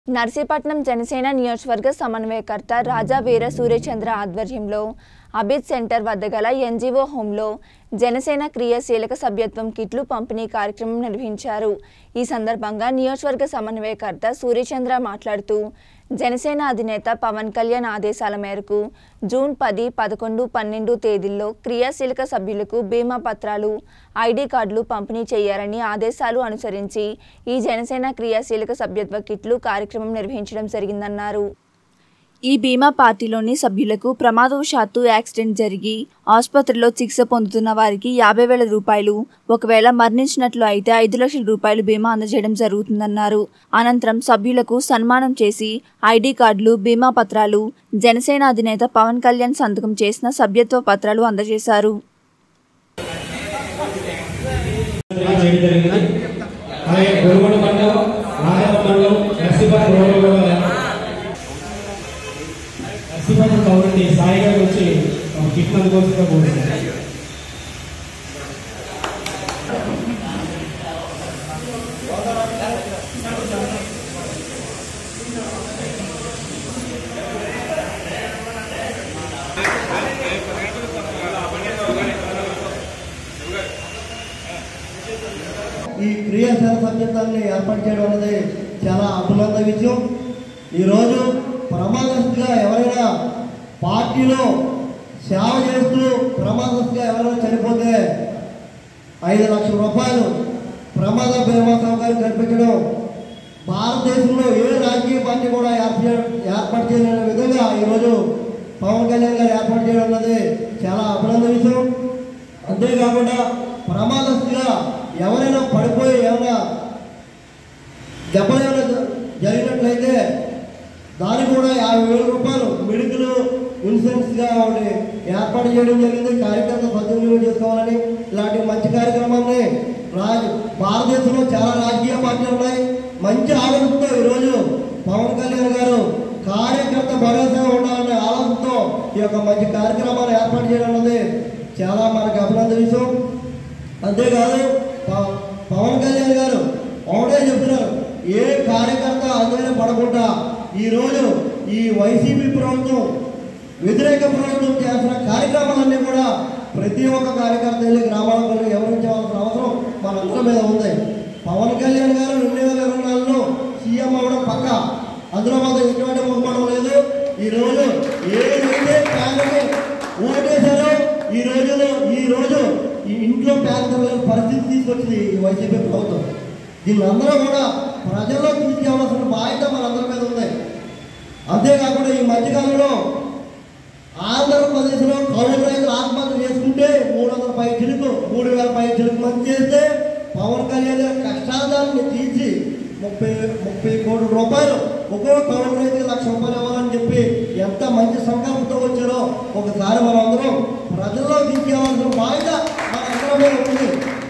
నర్సీపట్నం జనసేన నియోజకవర్గ సమన్వయకర్త రాజా వీర సూర్యచంద్ర ఆధ్వర్యంలో అబిద్ సెంటర్ వద్ద గల ఎన్జీఓ హోంలో జనసేన క్రియాశీలక సభ్యత్వం కిట్లు పంపిణీ కార్యక్రమం నిర్వహించారు ఈ సందర్భంగా నియోజకవర్గ సమన్వయకర్త సూర్యచంద్ర మాట్లాడుతూ జనసేన అధినేత పవన్ కళ్యాణ్ ఆదేశాల మేరకు జూన్ పది పదకొండు పన్నెండు తేదీల్లో క్రియాశీలక సభ్యులకు బీమా పత్రాలు ఐడి కార్డులు పంపిణీ చేయాలని ఆదేశాలు అనుసరించి ఈ జనసేన క్రియాశీలక సభ్యత్వ కిట్లు కార్యక్రమం నిర్వహించడం జరిగిందన్నారు ఈ బీమా పార్టీలోని సభ్యులకు ప్రమాదవశాత్తు యాక్సిడెంట్ జరిగి ఆసుపత్రిలో చికిత్స పొందుతున్న వారికి యాభై వేల రూపాయలు ఒకవేళ మరణించినట్లు అయితే ఐదు లక్షల రూపాయలు బీమా అందజేయడం జరుగుతుందన్నారు అనంతరం సభ్యులకు సన్మానం చేసి ఐడి కార్డులు బీమా పత్రాలు జనసేన అధినేత పవన్ కళ్యాణ్ సంతకం చేసిన సభ్యత్వ పత్రాలు అందజేశారు చేయడం జరిగింది అలాగే గొలుగొండ మండలం రాజాపురం మండలం నర్సీపట్నం రోడ్డు నర్సీపట్నం కౌరండి సాయి గారు వచ్చి ఒక కిట్ అందుకోసంగా కోరుతున్నారు ఈ క్రియాశీల సభ్యత్వాన్ని ఏర్పాటు చేయడం అనేది చాలా అభినంద విషయం ఈరోజు ప్రమాదస్తుగా ఎవరైనా పార్టీలో సేవ చేస్తూ ప్రమాదస్తుగా ఎవరైనా చనిపోతే ఐదు లక్షల రూపాయలు ప్రమాద బీమా సౌకర్యం కల్పించడం భారతదేశంలో ఏ రాజకీయ పార్టీ కూడా ఏర్ప- ఏర్పాటు చేయలేని విధంగా ఈరోజు పవన్ కళ్యాణ్ గారు ఏర్పాటు చేయడం అన్నది చాలా అభినంద విషయం అంతేకాకుండా ప్రమాదస్తుగా ఎవరైనా పడిపోయి ఏమైనా దెబ్బలు ఏమైనా జ- జరిగినట్లయితే దానికి కూడా యాభై వేల రూపాయలు మెడికల్ ఇన్సూరెన్స్గా ఒకటి ఏర్పాటు చేయడం జరిగింది కార్యకర్త సద్వినియోగం చేసుకోవాలని ఇలాంటి మంచి కార్యక్రమాన్ని రాజ భారతదేశంలో చాలా రాజకీయ పార్టీలు ఉన్నాయి మంచి ఆలోచనతో ఈరోజు పవన్ కళ్యాణ్ గారు కార్యకర్త భరోసా ఉండాలనే ఆలోచనతో ఈ యొక్క మంచి కార్యక్రమాన్ని ఏర్పాటు చేయడం అన్నది చాలా మనకు అభినందన విషయం అంతేకాదు ప- పవన్ కళ్యాణ్ గారు ఒకటే చెప్తున్నారు ఏ కార్యకర్త అందులో పడకుండా ఈరోజు ఈ వైసీపీ ప్రభుత్వం వ్యతిరేక ప్రభుత్వం చేసిన కార్యక్రమాలన్నీ కూడా ప్రతి ఒక్క కార్యకర్త వెళ్ళి గ్రామాలకు వెళ్ళి వివరించవలసిన అవసరం మనందరి మీద ఉంది పవన్ కళ్యాణ్ గారు రెండు వేల ఇరవై నాలుగులో సీఎం అవ్వడం పక్క అందులో మాత్రం ఎటువంటి ముఖ్యమంత్రం లేదు ఈ రోజు ఏదైతే ఫ్యామిలీ ఓటేశారో ఈ రోజులో ఈ రోజు ఈ ఇంట్లో పేదల పరిస్థితి తీసుకొచ్చింది ఈ వైసీపీ ప్రభుత్వం దీన్ని అందరూ కూడా ప్రజల్లో తీసుకెళ్లాల్సిన బాధ్యత మనందరి మీద ఉంది అంతేకాకుండా ఈ మధ్యకాలంలో ఆంధ్రప్రదేశ్లో కౌలు రైతులు ఆత్మహత్య చేసుకుంటే మూడు వందల పై చిలుకు మూడు వేల పై చిలుకు మంది చేస్తే పవన్ కళ్యాణ్ గారి కష్టాదాన్ని తీర్చి ముప్పై ముప్పై కోట్ల రూపాయలు ఒక్కో కౌలు రైతుకి లక్ష రూపాయలు ఇవ్వాలని చెప్పి ఎంత మంచి సంకల్పంతో వచ్చారో ఒకసారి మనం అందరం ప్రజల్లో తీసుకెళ్లాల్సిన బాధ్యత మన అందరం మీద ఉంది